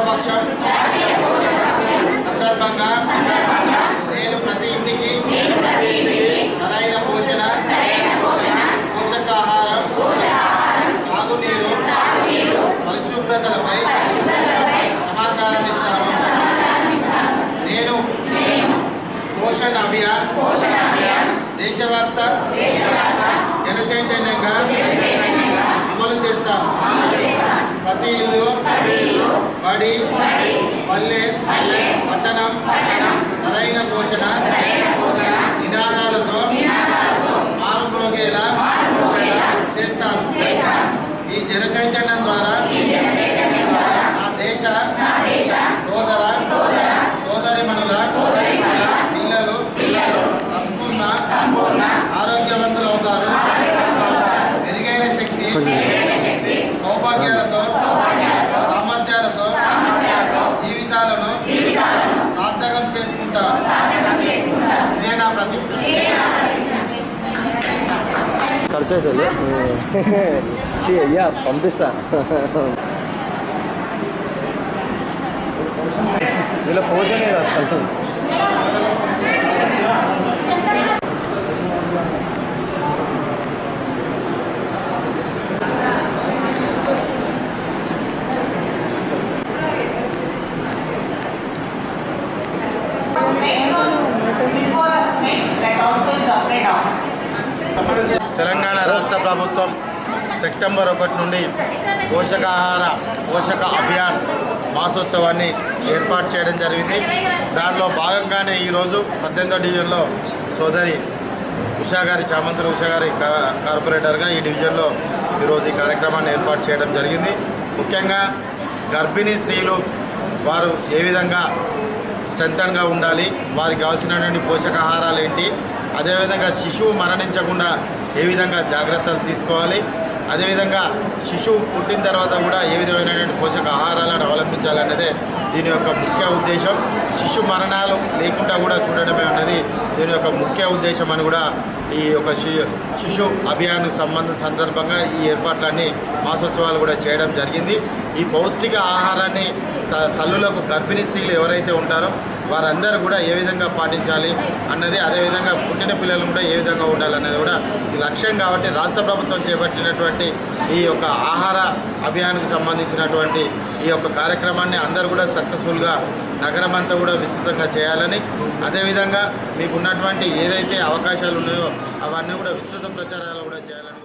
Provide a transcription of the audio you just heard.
పోషణపక్షం సందర్భంగా నేను ప్రతి ఇంటికి సరైన పోషణ పోషకాహారం తాగునీరు పరిశుభ్రతలపై సమాచారం ఇస్తాను నేను పోషణ అభియాన్ దేశవ్యాప్త జన చైతన్యంగా అమలు చేస్తాను ప్రతి ఇల్లు బడి పల్లె పట్టణం సరైన పోషణ నినాదాలతో మారుమోగేలా చేస్తాను ఈ జన చైతన్యం ద్వారా నా దేశ సోదర సోదరిమణుల పిల్లలు సంపూర్ణ ఆరోగ్యవంతులు అవుతారు మెరుగైన శక్తి సౌభాగ్యాలతో సామర్థ్యాలతో జీవితాలను సార్థకం చేసుకుంటారు ఇదే నా ప్రతిజ్ఞ ఖర్చు అవుతుంది చీ, అయ్యా పంపిస్తా వీళ్ళ పోషణ అసలు తెలంగాణ రాష్ట్ర ప్రభుత్వం సెప్టెంబర్ ఒకటి నుండి పోషకాహార పోషక అభియాన్ మాసోత్సవాన్ని ఏర్పాటు చేయడం జరిగింది దానిలో భాగంగానే ఈరోజు పద్దెనిమిదో డివిజన్లో సోదరి ఉషా గారి చామంతులు ఉషా గారి కా- కార్పొరేటర్గా ఈ డివిజన్లో ఈరోజు ఈ కార్యక్రమాన్ని ఏర్పాటు చేయడం జరిగింది ముఖ్యంగా గర్భిణీ స్త్రీలు వారు ఏ విధంగా స్ట్రెంథన్గా ఉండాలి వారికి కావాల్సినటువంటి పోషకాహారాలు ఏంటి అదేవిధంగా శిశువు మరణించకుండా ఏ విధంగా జాగ్రత్తలు తీసుకోవాలి అదేవిధంగా శిశువు పుట్టిన తర్వాత కూడా ఏ విధమైనటువంటి పోషక ఆహారాలను అవలంబించాలన్నదే దీని యొక్క ముఖ్య ఉద్దేశం శిశు మరణాలు లేకుండా కూడా చూడడమే అన్నది దీని యొక్క ముఖ్య ఉద్దేశం అని కూడా ఈ యొక్క శి- శిశు అభియాన్ సంబంధ సందర్భంగా ఈ ఏర్పాట్లన్నీ మాసోత్సవాలు కూడా చేయడం జరిగింది ఈ పౌష్టిక ఆహారాన్ని త- తల్లులకు గర్భిణీ స్త్రీలు ఎవరైతే ఉంటారో వారందరూ కూడా ఏ విధంగా పాటించాలి అన్నది అదేవిధంగా పుట్టిన పిల్లలు కూడా ఏ విధంగా ఉండాలన్నది కూడా ఈ లక్ష్యం కాబట్టి రాష్ట్ర ప్రభుత్వం చేపట్టినటువంటి ఈ యొక్క ఆహార అభియాన్కు సంబంధించినటువంటి ఈ యొక్క కార్యక్రమాన్ని అందరూ కూడా సక్సెస్ఫుల్గా నగరం అంతా కూడా విస్తృతంగా చేయాలని అదేవిధంగా మీకు ఉన్నటువంటి ఏదైతే అవకాశాలు ఉన్నాయో అవన్నీ కూడా విస్తృత ప్రచారాలు కూడా చేయాలని